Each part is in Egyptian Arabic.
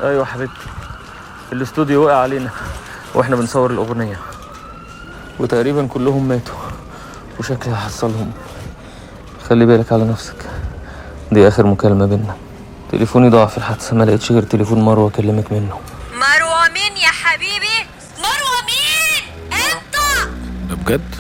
ايوه حبيبتي الاستوديو وقع علينا واحنا بنصور الاغنيه وتقريبا كلهم ماتوا وشكلي هحصلهم خلي بالك على نفسك دي اخر مكالمه بينا تليفوني ضاع في الحادثه ما لقيتش غير تليفون مروه اكلمك منه مروة مين يا حبيبي؟ مروة مين؟ انت ده بجد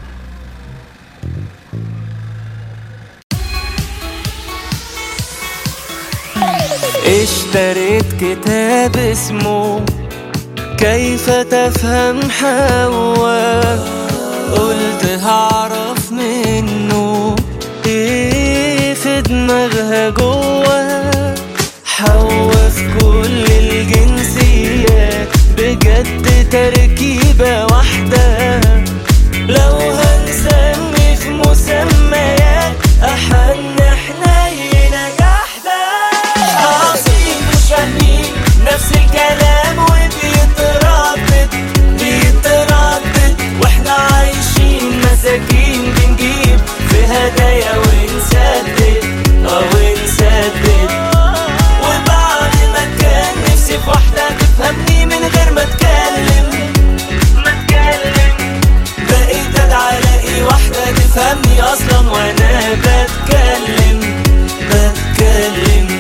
اشتريت كتاب اسمه كيف تفهم حواء قلت هعرف منه ايه في دماغها جوا حواء في كل الجنسيات بجد تركيبة واحدة لو هنسمي في مسميات أحن حنينة جحدة عظيم مش فاهمين نفس الكلام وبيتردد بيتردد واحنا عايشين مساكين بنجيب في هدايا ونسدد اه ونسدد وبعد ما كان نفسي في واحدة تفهمني من غير ما اتكلم ما اتكلم بقيت ادعى الاقي واحدة تفهمني اصلا وانا بتكلم بتكلم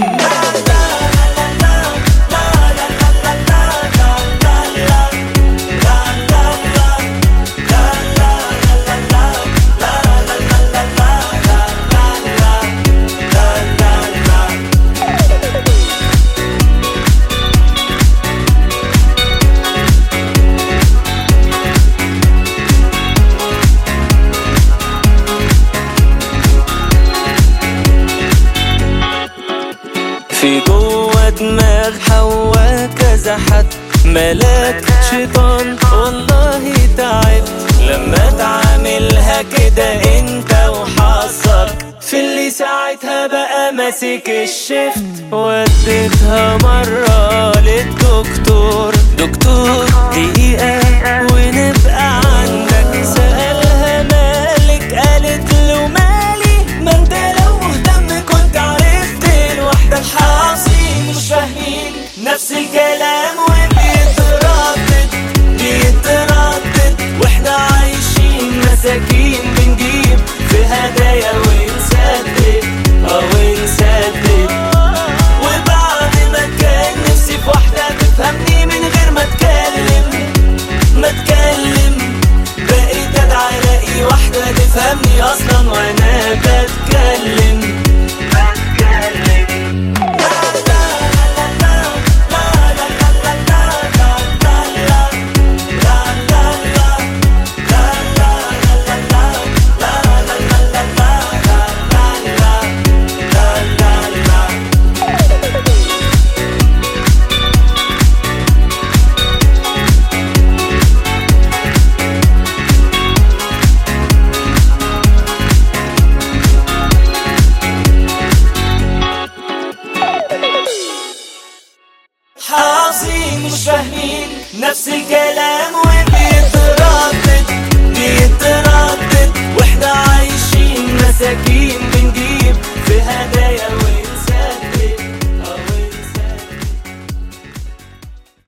في جوه دماغ حوا كذا حد ملاك شيطان والله تعبت لما تعاملها كده انت وحظك في اللي ساعتها بقى ماسك الشفت وديتها مرة للدكتور دكتور دقيقة ونبقى عندك سألها مالك قالت له مالي ما انت لو مهتم كنت عرفت لوحدك حافظين مش فاهمين نفس الكلام وبيتردد بيتردد واحنا عايشين مساكين بنجيب في هدايا ونسدد اه ونسدد وبعد ما كان نفسي في واحدة تفهمني من غير ما اتكلم ما اتكلم بقيت ادعى الاقي واحدة تفهمني اصلا وانا بتكلم بتكلم حافظين مش فاهمين نفس الكلام وبيتردد بيتردد واحنا عايشين مساكين